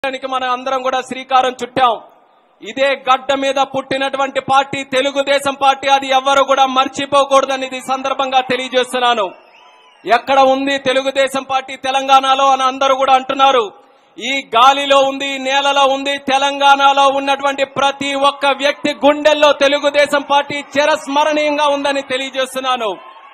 దానికి మనం అందరం కూడా శ్రీకారం చుట్టాం ఇదే గడ్డ మీద పుట్టినటువంటి పార్టీ తెలుగుదేశం పార్టీ అది ఎవ్వరు కూడా మర్చిపోకూడదని ఇది సందర్భంగా తెలియజేస్తున్నాను ఎక్కడ ఉంది తెలుగుదేశం పార్టీ తెలంగాణలో అని అందరూ కూడా అంటున్నారు ఈ గాలిలో ఉంది ఈ నేలలో ఉంది తెలంగాణలో ఉన్నటువంటి ప్రతి ఒక్క వ్యక్తి గుండెల్లో తెలుగుదేశం పార్టీ చిరస్మరణీయంగా ఉందని తెలియజేస్తున్నాను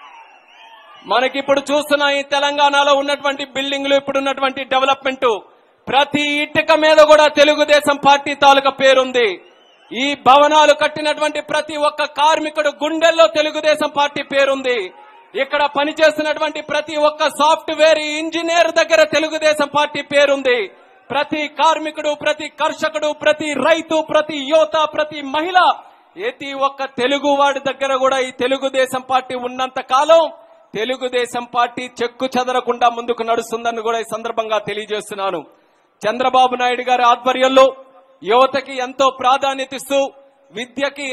మనకిప్పుడు చూస్తున్న ఈ తెలంగాణలో ఉన్నటువంటి బిల్డింగ్లు ఇప్పుడు ఉన్నటువంటి డెవలప్మెంట్ ప్రతి ఇటుక మీద కూడా తెలుగుదేశం పార్టీ తాలూకా పేరుంది ఈ భవనాలు కట్టినటువంటి ప్రతి ఒక్క కార్మికుడు గుండెల్లో తెలుగుదేశం పార్టీ పేరుంది ఇక్కడ పనిచేస్తున్నటువంటి ప్రతి ఒక్క సాఫ్ట్వేర్ ఇంజనీర్ దగ్గర తెలుగుదేశం పార్టీ పేరుంది ప్రతి కార్మికుడు ప్రతి కర్షకుడు ప్రతి రైతు ప్రతి యువత ప్రతి మహిళ ప్రతి ఒక్క తెలుగు వాడి దగ్గర కూడా ఈ తెలుగుదేశం పార్టీ ఉన్నంత కాలం తెలుగుదేశం పార్టీ చెక్కు చెదరకుండా ముందుకు నడుస్తుందని కూడా ఈ సందర్భంగా తెలియజేస్తున్నాను చంద్రబాబు నాయుడు గారి ఆధ్వర్యంలో యువతకి ఎంతో ప్రాధాన్యత ఇస్తూ విద్యకి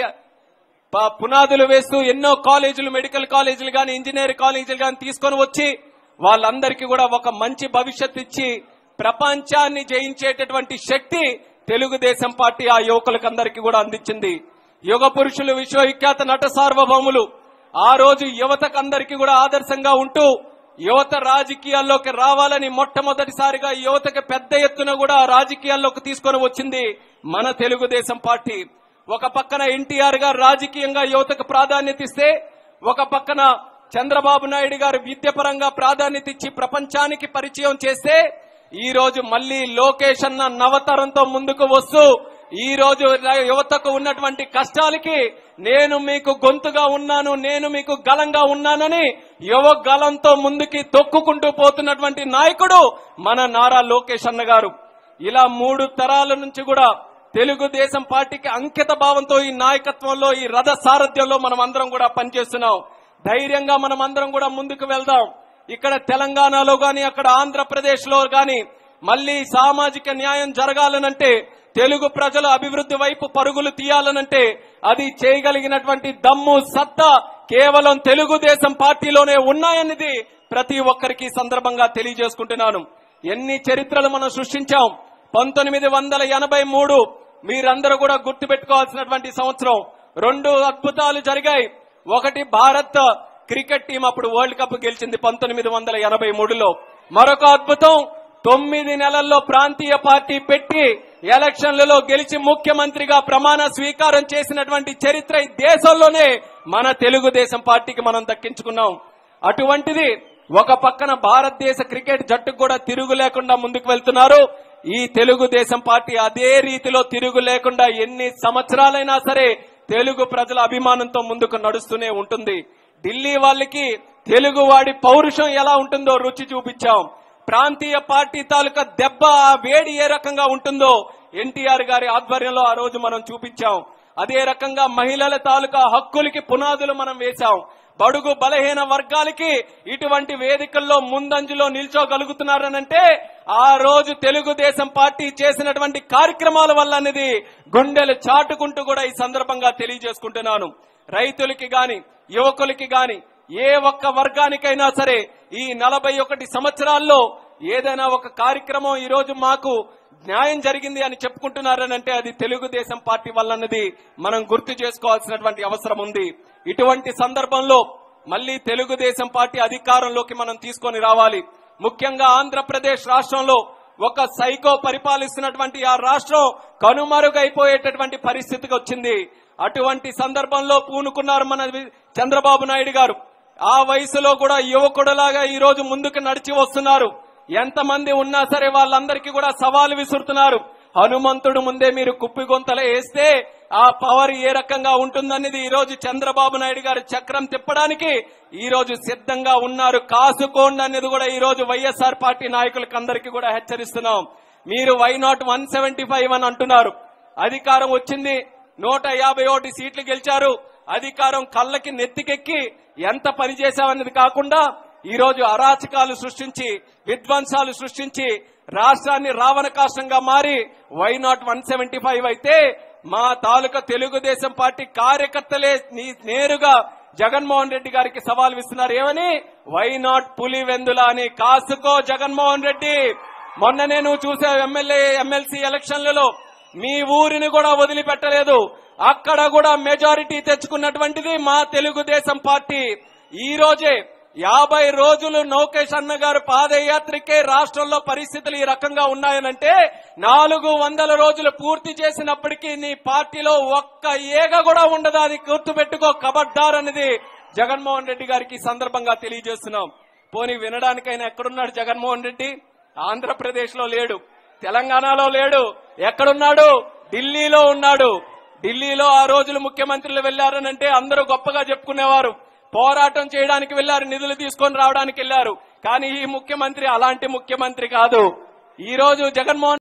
ప- పునాదులు వేస్తూ ఎన్నో కాలేజీలు మెడికల్ కాలేజీలు కానీ ఇంజనీరింగ్ కాలేజీలు కానీ తీసుకొని వచ్చి వాళ్ళందరికీ కూడా ఒక మంచి భవిష్యత్తు ఇచ్చి ప్రపంచాన్ని జయించేటటువంటి శక్తి తెలుగుదేశం పార్టీ ఆ యువకులకందరికీ కూడా అందించింది యుగ పురుషులు విశ్వవిఖ్యాత నట సార్వభౌములు ఆ రోజు యువతకందరికీ కూడా ఆదర్శంగా ఉంటూ యువత రాజకీయాల్లోకి రావాలని మొట్టమొదటిసారిగా యువతకి పెద్ద ఎత్తున కూడా రాజకీయాల్లోకి తీసుకొని వచ్చింది మన తెలుగుదేశం పార్టీ ఒక పక్కన ఎన్టీఆర్ గారు రాజకీయంగా యువతకు ప్రాధాన్యత ఇస్తే ఒక పక్కన చంద్రబాబు నాయుడు గారు విద్యపరంగా ప్రాధాన్యత ఇచ్చి ప్రపంచానికి పరిచయం చేస్తే ఈ రోజు మళ్ళీ లోకేష్ అన్న నవతరంతో ముందుకు వస్తూ ఈ రోజు యువతకు ఉన్నటువంటి కష్టాలకి నేను మీకు గొంతుగా ఉన్నాను నేను మీకు గలంగా ఉన్నానని యువ గలంతో ముందుకి తొక్కుకుంటూ పోతున్నటువంటి నాయకుడు మన నారా లోకేష్ అన్న గారు ఇలా మూడు తరాల నుంచి కూడా తెలుగుదేశం పార్టీకి అంకిత భావంతో ఈ నాయకత్వంలో ఈ రథ సారథ్యంలో మనం అందరం కూడా పనిచేస్తున్నాం ధైర్యంగా మనం అందరం కూడా ముందుకు వెళ్దాం ఇక్కడ తెలంగాణలో గాని అక్కడ ఆంధ్రప్రదేశ్ లో గాని మళ్ళీ సామాజిక న్యాయం జరగాలనంటే తెలుగు ప్రజల అభివృద్ధి వైపు పరుగులు తీయాలనంటే అది చేయగలిగినటువంటి దమ్ము సత్తా కేవలం తెలుగుదేశం పార్టీలోనే ఉన్నాయన్నది ప్రతి ఒక్కరికి ఈ సందర్భంగా తెలియజేసుకుంటున్నాను ఎన్ని చరిత్రలు మనం సృష్టించాం పంతొమ్మిది వందల ఎనభై మూడు మీరందరూ కూడా గుర్తుపెట్టుకోవాల్సినటువంటి సంవత్సరం రెండు అద్భుతాలు జరిగాయి ఒకటి భారత్ క్రికెట్ టీం అప్పుడు వరల్డ్ కప్ గెలిచింది పంతొమ్మిది వందల ఎనభై మూడులో మరొక అద్భుతం తొమ్మిది నెలల్లో ప్రాంతీయ పార్టీ పెట్టి ఎలక్షన్లలో గెలిచి ముఖ్యమంత్రిగా ప్రమాణ స్వీకారం చేసినటువంటి చరిత్ర ఈ దేశంలోనే మన తెలుగుదేశం పార్టీకి మనం దక్కించుకున్నాం అటువంటిది ఒక పక్కన భారతదేశ క్రికెట్ జట్టుకు కూడా తిరుగు లేకుండా ముందుకు వెళ్తున్నారు ఈ తెలుగుదేశం పార్టీ అదే రీతిలో తిరుగు లేకుండా ఎన్ని సంవత్సరాలైనా సరే తెలుగు ప్రజల అభిమానంతో ముందుకు నడుస్తూనే ఉంటుంది ఢిల్లీ వాళ్ళకి తెలుగు వాడి పౌరుషం ఎలా ఉంటుందో రుచి చూపించాం ప్రాంతీయ పార్టీ తాలూకా దెబ్బ ఆ వేడి ఏ రకంగా ఉంటుందో ఎన్టీఆర్ గారి ఆధ్వర్యంలో ఆ రోజు మనం చూపించాం అదే రకంగా మహిళల తాలూకా హక్కులకి పునాదులు మనం వేశాం బడుగు బలహీన వర్గాలకి ఇటువంటి వేదికల్లో ముందంజలో నిల్చోగలుగుతున్నారనంటే ఆ రోజు తెలుగుదేశం పార్టీ చేసినటువంటి కార్యక్రమాల వల్ల అనేది గుండెలు చాటుకుంటూ కూడా ఈ సందర్భంగా తెలియజేసుకుంటున్నాను రైతులకి గాని యువకులకి గాని ఏ ఒక్క వర్గానికైనా సరే ఈ నలభై ఒకటి సంవత్సరాల్లో ఏదైనా ఒక కార్యక్రమం ఈ రోజు మాకు న్యాయం జరిగింది అని చెప్పుకుంటున్నారనంటే అది తెలుగుదేశం పార్టీ వల్లన్నది మనం గుర్తు చేసుకోవాల్సినటువంటి అవసరం ఉంది ఇటువంటి సందర్భంలో మళ్ళీ తెలుగుదేశం పార్టీ అధికారంలోకి మనం తీసుకొని రావాలి ముఖ్యంగా ఆంధ్రప్రదేశ్ రాష్ట్రంలో ఒక సైకో పరిపాలిస్తున్నటువంటి ఆ రాష్ట్రం కనుమరుగైపోయేటటువంటి పరిస్థితికి వచ్చింది అటువంటి సందర్భంలో పూనుకున్నారు మన వి- చంద్రబాబు నాయుడు గారు ఆ వయసులో కూడా యువకుడులాగా ఈ రోజు ముందుకు నడిచి వస్తున్నారు ఎంతమంది ఉన్నా సరే వాళ్ళందరికీ కూడా సవాలు విసురుతున్నారు హనుమంతుడు ముందే మీరు కుప్పిగొంతల వేస్తే ఆ పవర్ ఏ రకంగా ఉంటుందనేది ఈ రోజు చంద్రబాబు నాయుడు గారు చక్రం తిప్పడానికి ఈ రోజు సిద్ధంగా ఉన్నారు కాసుకోండి అనేది కూడా ఈ రోజు వైఎస్ఆర్ పార్టీ నాయకులకు అందరికీ కూడా హెచ్చరిస్తున్నాం మీరు why not one seventy five అని అంటున్నారు అధికారం వచ్చింది నూట యాభై ఒకటి సీట్లు గెలిచారు అధికారం కళ్ళకి నెత్తికెక్కి ఎంత పని చేశామన్నది కాకుండా ఈ రోజు అరాచకాలు సృష్టించి విధ్వంసాలు సృష్టించి రాష్ట్రాన్ని రావణ కాష్టంగా మారి why not one seventy five అయితే మా తాలూకా తెలుగుదేశం పార్టీ కార్యకర్తలే నీ- నేరుగా జగన్మోహన్ రెడ్డి గారికి సవాల్ ఇస్తున్నారు ఏమని వై నాట్ పులివెందుల అని కాసుకో జగన్మోహన్ రెడ్డి మొన్న నేను చూసా ఎమ్మెల్యే ఎమ్మెల్సీ ఎలక్షన్లలో మీ ఊరిని కూడా వదిలిపెట్టలేదు అక్కడ కూడా మెజారిటీ తెచ్చుకున్నటువంటిది మా తెలుగుదేశం పార్టీ ఈ రోజే యాభై రోజులు నౌకేష్ అన్న గారు పాదయాత్రకే రాష్ట్రంలో పరిస్థితులు ఈ రకంగా ఉన్నాయనంటే నాలుగు వందల రోజులు పూర్తి చేసినప్పటికీ నీ పార్టీలో ఒక్క ఏగ కూడా ఉండదు అది గుర్తుపెట్టుకో కబడ్డార్ అనేది జగన్మోహన్ రెడ్డి గారికి ఈ సందర్భంగా తెలియజేస్తున్నాం పోనీ వినడానికైనా ఎక్కడున్నాడు జగన్మోహన్ రెడ్డి ఆంధ్రప్రదేశ్ లో లేడు తెలంగాణలో లేడు ఎక్కడున్నాడు ఢిల్లీలో ఉన్నాడు ఢిల్లీలో ఆ రోజులు ముఖ్యమంత్రులు వెళ్లారనంటే అందరూ గొప్పగా చెప్పుకునేవారు పోరాటం చేయడానికి వెళ్లారు నిధులు తీసుకొని రావడానికి వెళ్లారు కానీ ఈ ముఖ్యమంత్రి అలాంటి ముఖ్యమంత్రి కాదు ఈ రోజు జగన్మోహన్